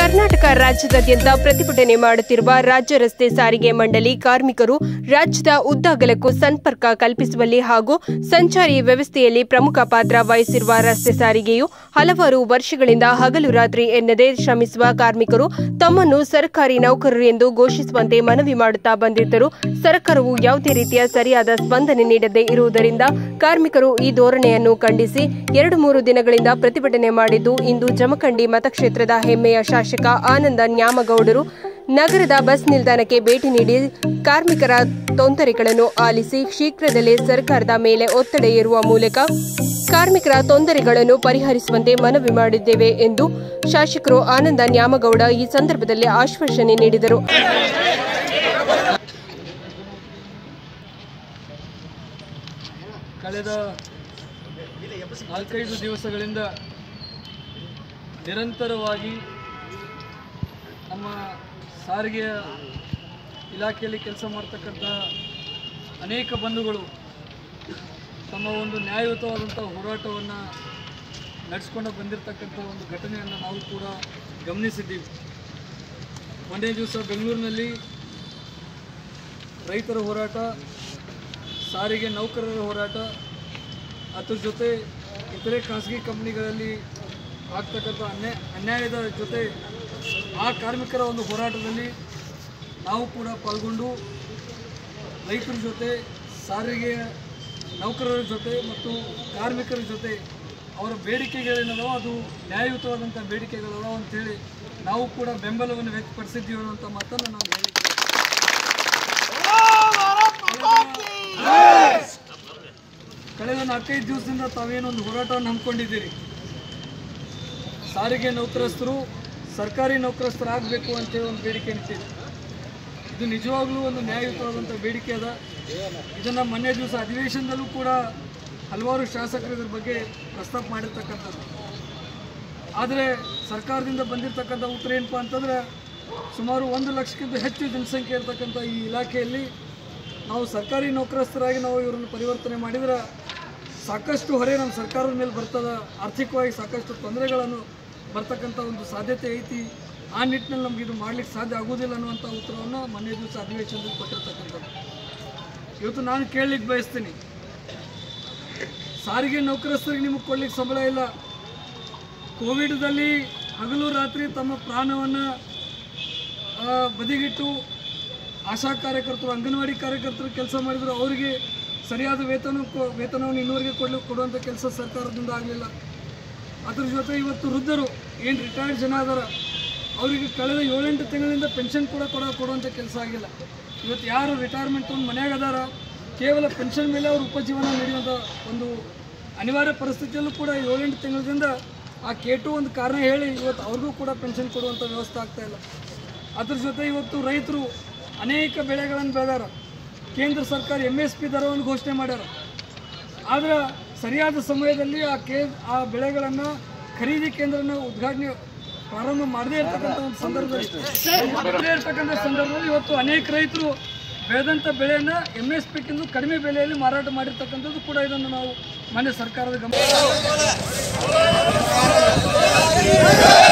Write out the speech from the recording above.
ಕರ್ನಾಟಕ ರಾಜ್ಯದಾದ್ಯಂತ ಪ್ರತಿಭಟನೆ ಮಾಡುತ್ತಿರುವ ರಾಜ್ಯ ರಸ್ತೆ ಸಾರಿಗೆ ಮಂಡಳಿ ಕಾರ್ಮಿಕರು ರಾಜ್ಯದ ಉದ್ದಗಲಕ್ಕೂ ಸಂಪರ್ಕ ಕಲ್ಪಿಸುವಲ್ಲಿ ಹಾಗೂ ಸಂಚಾರಿ ವ್ಯವಸ್ಥೆಯಲ್ಲಿ ಪ್ರಮುಖ ಪಾತ್ರ ವಹಿಸಿರುವ ರಸ್ತೆ ಸಾರಿಗೆಯು ಹಲವಾರು ವರ್ಷಗಳಿಂದ ಹಗಲು ರಾತ್ರಿ ಎನ್ನದೇ ಶ್ರಮಿಸುವ ಕಾರ್ಮಿಕರು ತಮ್ಮನ್ನು ಸರ್ಕಾರಿ ನೌಕರರು ಎಂದು ಘೋಷಿಸುವಂತೆ ಮನವಿ ಮಾಡುತ್ತಾ ಬಂದಿದ್ದರೂ ಸರ್ಕಾರವು ಯಾವುದೇ ರೀತಿಯ ಸರಿಯಾದ ಸ್ಪಂದನೆ ನೀಡದೇ ಇರುವುದರಿಂದ ಕಾರ್ಮಿಕರು ಈ ಧೋರಣೆಯನ್ನು ಖಂಡಿಸಿ ಎರಡು ಮೂರು ದಿನಗಳಿಂದ ಪ್ರತಿಭಟನೆ ಮಾಡಿದ್ದು ಇಂದು ಜಮಖಂಡಿ ಮತಕ್ಷೇತ್ರದ ಹೆಮ್ಮೆಯ ಶಾಸಕ ಆನಂದ ನ್ಯಾಮಗೌಡರು ನಗರದ ಬಸ್ ನಿಲ್ದಾಣಕ್ಕೆ ಭೇಟಿ ನೀಡಿ ಕಾರ್ಮಿಕರ ತೊಂದರೆಗಳನ್ನು ಆಲಿಸಿ ಶೀಘ್ರದಲ್ಲೇ ಸರ್ಕಾರದ ಮೇಲೆ ಒತ್ತಡ ಏರುವ ಮೂಲಕ ಕಾರ್ಮಿಕರ ತೊಂದರೆಗಳನ್ನು ಪರಿಹರಿಸುವಂತೆ ಮನವಿ ಮಾಡಿದ್ದೇವೆ ಎಂದು ಶಾಸಕರು ಆನಂದ ನ್ಯಾಮಗೌಡ ಈ ಸಂದರ್ಭದಲ್ಲಿ ಆಶ್ವಾಸನೆ ನೀಡಿದರು ಕಳೆದ ನಾಲ್ಕೈದು ದಿವಸಗಳಿಂದ ನಿರಂತರವಾಗಿ ನಮ್ಮ ಸಾರಿಗೆಯ ಇಲಾಖೆಯಲ್ಲಿ ಕೆಲಸ ಮಾಡ್ತಕ್ಕಂಥ ಅನೇಕ ಬಂಧುಗಳು ತಮ್ಮ ಒಂದು ನ್ಯಾಯಯುತವಾದಂಥ ಹೋರಾಟವನ್ನು ನಡೆಸ್ಕೊಂಡು ಬಂದಿರತಕ್ಕಂಥ ಒಂದು ಘಟನೆಯನ್ನು ನಾವು ಕೂಡ ಗಮನಿಸಿದ್ದೀವಿ ಒಂದೇ ದಿವಸ ಬೆಂಗಳೂರಿನಲ್ಲಿ ರೈತರ ಹೋರಾಟ ಸಾರಿಗೆ ನೌಕರರ ಹೋರಾಟ ಅದ್ರ ಜೊತೆ ಇತರೆ ಖಾಸಗಿ ಕಂಪ್ನಿಗಳಲ್ಲಿ ಆಗ್ತಕ್ಕಂಥ ಅನ್ಯಾಯ ಅನ್ಯಾಯದ ಜೊತೆ ಆ ಕಾರ್ಮಿಕರ ಒಂದು ಹೋರಾಟದಲ್ಲಿ ನಾವು ಕೂಡ ಪಾಲ್ಗೊಂಡು ರೈತರ ಜೊತೆ ಸಾರಿಗೆ ನೌಕರರ ಜೊತೆ ಮತ್ತು ಕಾರ್ಮಿಕರ ಜೊತೆ ಅವರ ಬೇಡಿಕೆಗಳೇನದೋ ಅದು ನ್ಯಾಯಯುತವಾದಂಥ ಬೇಡಿಕೆಗಳದಾವ ಅಂಥೇಳಿ ನಾವು ಕೂಡ ಬೆಂಬಲವನ್ನು ವ್ಯಕ್ತಪಡಿಸಿದ್ದೀವಿ ಅನ್ನುವಂಥ ಮಾತನ್ನು ನಾವು ಹೇಳಿದ್ದೇವೆ ಕಳೆದ ನಾಲ್ಕೈದು ದಿವಸದಿಂದ ತಾವೇನೊಂದು ಹೋರಾಟವನ್ನು ಹಮ್ಮಿಕೊಂಡಿದ್ದೀರಿ ಸಾರಿಗೆ ನೌಕರಸ್ಥರು ಸರ್ಕಾರಿ ನೌಕರಸ್ಥರಾಗಬೇಕು ಅಂತೇಳಿ ಒಂದು ಬೇಡಿಕೆ ಇಟ್ಟಿದೆ ಇದು ನಿಜವಾಗ್ಲೂ ಒಂದು ನ್ಯಾಯಯುತವಾದಂಥ ಬೇಡಿಕೆ ಅದ ಇದನ್ನು ಮೊನ್ನೆ ದಿವಸ ಅಧಿವೇಶನದಲ್ಲೂ ಕೂಡ ಹಲವಾರು ಶಾಸಕರು ಇದ್ರ ಬಗ್ಗೆ ಪ್ರಸ್ತಾಪ ಮಾಡಿರ್ತಕ್ಕಂಥದ್ದು ಆದರೆ ಸರ್ಕಾರದಿಂದ ಬಂದಿರತಕ್ಕಂಥ ಉತ್ತರ ಏನಪ್ಪ ಅಂತಂದರೆ ಸುಮಾರು ಒಂದು ಲಕ್ಷಕ್ಕಿಂತ ಹೆಚ್ಚು ಜನಸಂಖ್ಯೆ ಇರತಕ್ಕಂಥ ಈ ಇಲಾಖೆಯಲ್ಲಿ ನಾವು ಸರ್ಕಾರಿ ನೌಕರಸ್ಥರಾಗಿ ನಾವು ಇವರನ್ನು ಪರಿವರ್ತನೆ ಮಾಡಿದರೆ ಸಾಕಷ್ಟು ಹೊರೆ ನಮ್ಮ ಸರ್ಕಾರದ ಮೇಲೆ ಬರ್ತದ ಆರ್ಥಿಕವಾಗಿ ಸಾಕಷ್ಟು ತೊಂದರೆಗಳನ್ನು ಬರ್ತಕ್ಕಂಥ ಒಂದು ಸಾಧ್ಯತೆ ಐತಿ ಆ ನಿಟ್ಟಿನಲ್ಲಿ ನಮ್ಗೆ ಇದು ಮಾಡ್ಲಿಕ್ಕೆ ಸಾಧ್ಯ ಆಗೋದಿಲ್ಲ ಅನ್ನುವಂಥ ಉತ್ತರವನ್ನು ಮೊನ್ನೆ ದಿವಸ ಅಧಿವೇಶನದಲ್ಲಿ ಕೊಟ್ಟಿರ್ತಕ್ಕಂಥದ್ದು ಇವತ್ತು ನಾನು ಕೇಳಲಿಕ್ಕೆ ಬಯಸ್ತೀನಿ ಸಾರಿಗೆ ನೌಕರಸ್ಥರಿಗೆ ನಿಮಗೆ ಕೊಡ್ಲಿಕ್ಕೆ ಸಂಬಳ ಇಲ್ಲ ಕೋವಿಡ್ದಲ್ಲಿ ಹಗಲು ರಾತ್ರಿ ತಮ್ಮ ಪ್ರಾಣವನ್ನು ಬದಿಗಿಟ್ಟು ಆಶಾ ಕಾರ್ಯಕರ್ತರು ಅಂಗನವಾಡಿ ಕಾರ್ಯಕರ್ತರು ಕೆಲಸ ಮಾಡಿದ್ರು ಅವರಿಗೆ ಸರಿಯಾದ ವೇತನ ಕೊ- ವೇತನವನ್ನು ಇನ್ನೂವರೆಗೆ ಕೊಡ್ಲಿಕ್ಕೆ ಕೊಡುವಂಥ ಕೆಲಸ ಸರ್ಕಾರದಿಂದ ಆಗಲಿಲ್ಲ ಅದ್ರ ಜೊತೆ ಇವತ್ತು ವೃದ್ಧರು ಏನು ರಿಟೈರ್ಡ್ ಜನ ಅದಾರ ಅವರಿಗೆ ಕಳೆದ ಏಳೆಂಟು ತಿಂಗಳಿಂದ ಪೆನ್ಷನ್ ಕೂಡ ಕೊಡ ಕೊಡುವಂಥ ಕೆಲಸ ಆಗಿಲ್ಲ ಇವತ್ತು ಯಾರು ರಿಟೈರ್ಮೆಂಟ್ ಒಂದು ಮನ್ಯಾಗ ಅದಾರ ಕೇವಲ ಪೆನ್ಷನ್ ಮೇಲೆ ಅವರು ಉಪಜೀವನ ನೀಡುವಂಥ ಒಂದು ಅನಿವಾರ್ಯ ಪರಿಸ್ಥಿತಿಯಲ್ಲೂ ಕೂಡ ಏಳೆಂಟು ತಿಂಗಳಿಂದ ಆ ಕೇಟು ಒಂದು ಕಾರಣ ಹೇಳಿ ಇವತ್ತು ಅವ್ರಿಗೂ ಕೂಡ ಪೆನ್ಷನ್ ಕೊಡುವಂಥ ವ್ಯವಸ್ಥೆ ಆಗ್ತಾ ಇಲ್ಲ ಅದ್ರ ಜೊತೆ ಇವತ್ತು ರೈತರು ಅನೇಕ ಬೆಳೆಗಳನ್ನು ಬೆಳೆದಾರ ಕೇಂದ್ರ ಸರ್ಕಾರ ಎಮ್ ಎಸ್ ಪಿ ದರವನ್ನು ಘೋಷಣೆ ಮಾಡ್ಯಾರ ಆದ್ರೆ ಸರಿಯಾದ ಸಮಯದಲ್ಲಿ ಆ ಕೇ ಆ ಬೆಳೆಗಳನ್ನು ಖರೀದಿ ಕೇಂದ್ರನ ಉದ್ಘಾಟನೆ ಪ್ರಾರಂಭ ಮಾಡದೇ ಇರತಕ್ಕಂಥ ಒಂದು ಸಂದರ್ಭದಲ್ಲಿ ಮಾಡದೇ ಇರತಕ್ಕಂಥ ಸಂದರ್ಭದಲ್ಲಿ ಇವತ್ತು ಅನೇಕ ರೈತರು ಬೆಳೆದಂಥ ಬೆಳೆಯನ್ನು ಎಮ್ ಎಸ್ ಪಿಗಿಂತ ಕಡಿಮೆ ಬೆಲೆಯಲ್ಲಿ ಮಾರಾಟ ಮಾಡಿರ್ತಕ್ಕಂಥದ್ದು ಕೂಡ ಇದನ್ನು ನಾವು ಮಾನ್ಯ ಸರ್ಕಾರದ ಗಮನ